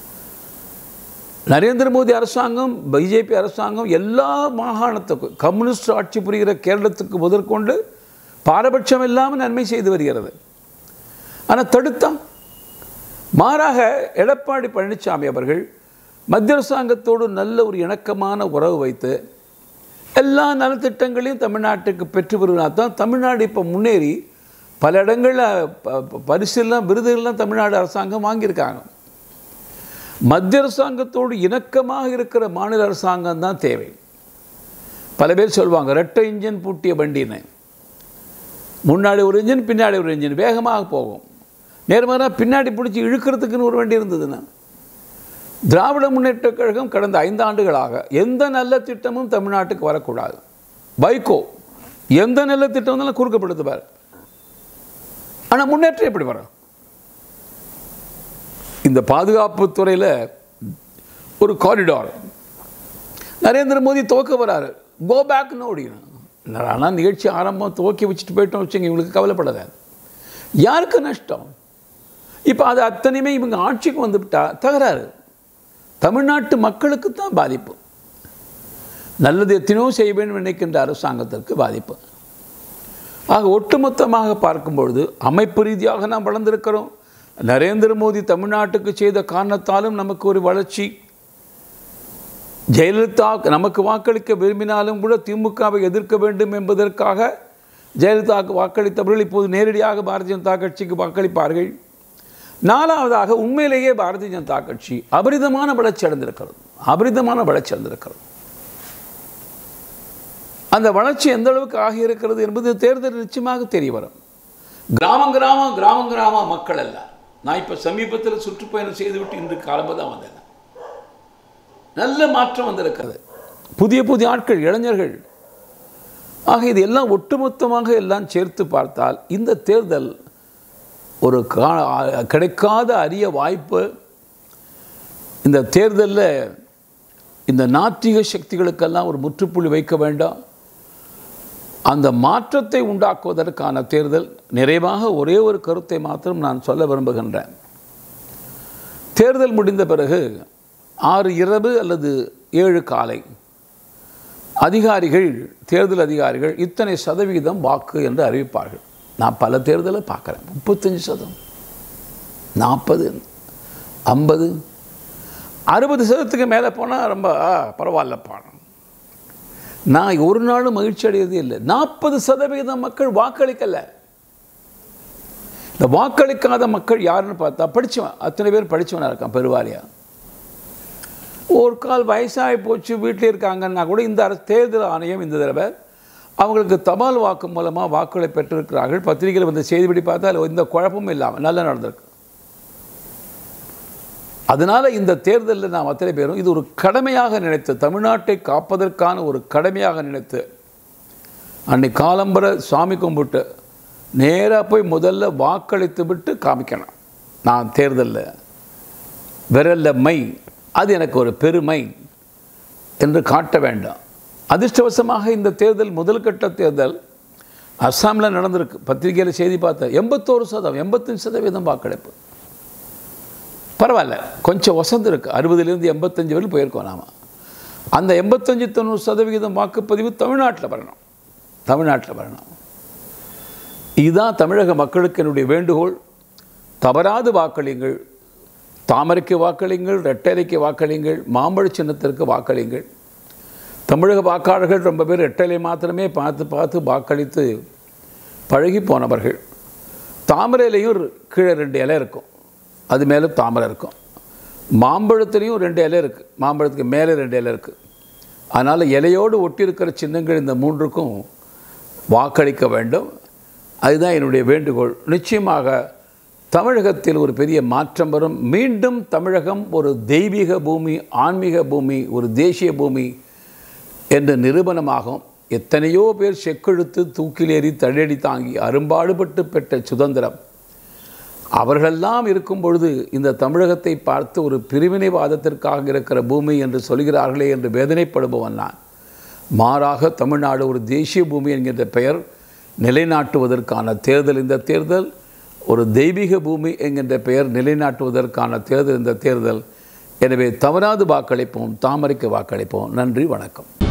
நரேந்திர மோடி அரசாங்கம் பிஜேபி அரசாங்கம் எல்லா மாகாணத்துக்கும் கம்யூனிஸ்ட் ஆட்சி புரிகிற கேரளத்துக்கு முதற்கொண்டு பாரபட்சம் இல்லாமல் நன்மை செய்து வருகிறது ஆனால் தடுத்தான் மாறாக எடப்பாடி பழனிசாமி அவர்கள் மத்திய அரசாங்கத்தோடு நல்ல ஒரு இணக்கமான உறவு வைத்து எல்லா நலத்திட்டங்களையும் தமிழ்நாட்டுக்கு பெற்று வருவதால் தான் தமிழ்நாடு இப்போ முன்னேறி பல இடங்களில் பரிசெல்லாம் விருதுகள்லாம் தமிழ்நாடு அரசாங்கம் வாங்கியிருக்காங்க மத்திய அரசாங்கத்தோடு இணக்கமாக இருக்கிற மாநில அரசாங்கம் தான் தேவை பல பேர் சொல்லுவாங்க ரெட்டை இன்ஜின் பூட்டிய வண்டின்னு முன்னாடி ஒரு இன்ஜின் பின்னாடி ஒரு இன்ஜின் வேகமாக போகும் நேர்மாறாக பின்னாடி பிடிச்சி இழுக்கிறதுக்குன்னு ஒரு வண்டி இருந்ததுன்னா திராவிட முன்னேற்ற கழகம் கடந்த ஐந்து ஆண்டுகளாக எந்த நல்ல திட்டமும் தமிழ்நாட்டுக்கு வரக்கூடாது வைகோ எந்த நல்ல திட்டம் இருந்தாலும் குறுக்கப்படுத்துவார் ஆனால் முன்னேற்றம் எப்படி வரும் இந்த பாதுகாப்பு துறையில் ஒரு காரிடார் நரேந்திர மோடி துவக்க வராரு கோ பேக்னு ஓடிக்கணும் ஆனால் நிகழ்ச்சி ஆரம்பம் துவக்கி வச்சுட்டு போயிட்டோம் வச்சுங்க இவங்களுக்கு கவலைப்படாத யாருக்கு நஷ்டம் இப்போ அது அத்தனையுமே இவங்க ஆட்சிக்கு வந்துவிட்டா தகராறு தமிழ்நாட்டு மக்களுக்கு தான் பாதிப்பு நல்லது எத்தனையோ செய்ய வேண்டும் நினைக்கின்ற அரசாங்கத்திற்கு பாதிப்பு ஆக ஒட்டுமொத்தமாக பார்க்கும்பொழுது அமைப்பு ரீதியாக நாம் வளர்ந்திருக்கிறோம் நரேந்திர மோடி தமிழ்நாட்டுக்கு செய்த காரணத்தாலும் நமக்கு ஒரு வளர்ச்சி ஜெயலலிதா நமக்கு வாக்களிக்க விரும்பினாலும் கூட திமுகவை எதிர்க்க வேண்டும் என்பதற்காக ஜெயலலிதாவுக்கு வாக்களித்தவர்கள் இப்போது நேரடியாக பாரதிய ஜனதா கட்சிக்கு வாக்களிப்பார்கள் நாலாவதாக உண்மையிலேயே பாரதிய ஜனதா கட்சி அபரிதமான வளர்ச்சி அடைந்திருக்கிறது அபரிதமான வளர்ச்சி அடைந்திருக்கிறது அந்த வளர்ச்சி எந்த அளவுக்கு ஆகியிருக்கிறது என்பது தேர்தல் நிச்சயமாக தெரிய வரும் கிராமம் கிராமம் கிராமம் கிராமம் மக்கள் அல்ல நான் இப்போ சமீபத்தில் சுற்றுப்பயணம் செய்துவிட்டு இன்று காலமாக தான் வந்தேன் நல்ல மாற்றம் வந்திருக்கிறது புதிய புதிய ஆட்கள் இளைஞர்கள் ஆக இது எல்லாம் ஒட்டுமொத்தமாக எல்லாம் சேர்த்து பார்த்தால் இந்த தேர்தல் ஒரு கா- கிடைக்காத அரிய வாய்ப்பு இந்த தேர்தலில் இந்த நாத்திக சக்திகளுக்கெல்லாம் ஒரு முற்றுப்புள்ளி வைக்க வேண்டாம் அந்த மாற்றத்தை உண்டாக்குவதற்கான தேர்தல் நிறைவாக ஒரே ஒரு கருத்தை மாத்திரம் நான் சொல்ல விரும்புகின்றேன் தேர்தல் முடிந்த பிறகு ஆறு இரவு அல்லது ஏழு காலை அதிகாரிகள் தேர்தல் அதிகாரிகள் இத்தனை சதவிகிதம் வாக்கு என்று அறிவிப்பார்கள் நான் பல தேர்தலை பார்க்குறேன் முப்பத்தஞ்சு சதம் நாற்பது ஐம்பது அறுபது சதத்துக்கு மேலே போனால் ரொம்ப ஆ, பரவாயில்லப்பா நான் ஒரு நாளும் மகிழ்ச்சி அடையதே இல்லை நாற்பது சதவிகிதம் மக்கள் வாக்களிக்கலை இந்த வாக்களிக்காத மக்கள் யாருன்னு பார்த்தா படித்தவன் அத்தனை பேர் படித்தவனாக இருக்கான் பெருவாரியா ஒரு கால் வயசாகி போச்சு வீட்டில் இருக்காங்கன்னா கூட இந்த அரசு தேர்தல் ஆணையம் இந்த தடவை அவங்களுக்கு தபால் வாக்கு மூலமாக வாக்குகளை பெற்றிருக்கிறார்கள் பத்திரிகையில் வந்து செய்திப்படி பார்த்தா அதுல எந்த குழப்பமும் இல்லாமல் நல்லா நடந்திருக்கு அதனால் இந்த தேர்தலில் நாம் அத்தனை பேரும் இது ஒரு கடமையாக நினைத்து தமிழ்நாட்டை காப்பதற்கான ஒரு கடமையாக நினைத்து அன்னைக்கு காலம்பர சாமி கும்பிட்டு நேராக போய் முதல்ல வாக்களித்து விட்டு காமிக்கணும் நான் தேர்தலில் விரல்ல மை அது எனக்கு ஒரு பெருமை என்று காட்ட வேண்டாம் அதிர்ஷ்டவசமாக இந்த தேர்தல் முதல் கட்ட தேர்தல் அஸ்ஸாமில் நடந்திருக்கு பத்திரிகையில் செய்தி பார்த்தேன் எண்பத்தோரு சதம் எண்பத்தஞ்சு சதவீதம் வாக்களிப்பு பரவாயில்ல கொஞ்சம் வசந்து இருக்கு அறுபதுலேருந்து எண்பத்தஞ்சு வரையும் போயிருக்கோம் நாம அந்த எண்பத்தஞ்சு தொண்ணூறு சதவிகிதம் வாக்குப்பதிவு தமிழ்நாட்டில் வரணும் தமிழ்நாட்டில் வரணும் இதுதான் தமிழக மக்களுக்கு என்னுடைய வேண்டுகோள் தவறாது வாக்களியுங்கள் தாமரைக்கு வாக்களியுங்கள் ரெட்டலைக்கு வாக்களியுங்கள் மாம்பழ சின்னத்திற்கு வாக்களியுங்கள் தமிழக வாக்காளர்கள் ரொம்ப பேர் ரெட்டலை மாத்திரமே பார்த்து பார்த்து வாக்களித்து பழகி போனவர்கள் தாமரையிலையும் ஒரு கீழே ரெண்டு இலை இருக்கும் அது மேலே தாமரை இருக்கும் மாம்பழத்துலேயும் ரெண்டு இலை இருக்குது மாம்பழத்துக்கு மேலே ரெண்டு இலை இருக்குது அதனால் இலையோடு ஒட்டியிருக்கிற சின்னங்கள் இந்த மூன்றுக்கும் வாக்களிக்க வேண்டும் அதுதான் என்னுடைய வேண்டுகோள் நிச்சயமாக தமிழகத்தில் ஒரு பெரிய மாற்றம் வரும் மீண்டும் தமிழகம் ஒரு தெய்வீக பூமி ஆன்மீக பூமி ஒரு தேசிய பூமி என்ற நிரூபணமாகும் எத்தனையோ பேர் செக்கெழுத்து தூக்கிலேறி தடியடி தாங்கி அரும்பாடுபட்டு பெற்ற சுதந்திரம் அவர்களெல்லாம் இருக்கும் பொழுது இந்த தமிழகத்தை பார்த்து ஒரு பிரிவினைவாதத்திற்காக இருக்கிற பூமி என்று சொல்கிறார்களே என்று வேதனைப்படுபவன் நான் மாறாக தமிழ்நாடு ஒரு தேசிய பூமி என்கின்ற பெயர் நிலைநாட்டுவதற்கான தேர்தல் இந்த தேர்தல் ஒரு தெய்வீக பூமி என்கின்ற பெயர் நிலைநாட்டுவதற்கான தேர்தல் இந்த தேர்தல் எனவே தவறாது வாக்களிப்போம் தாமரைக்கு வாக்களிப்போம் நன்றி வணக்கம்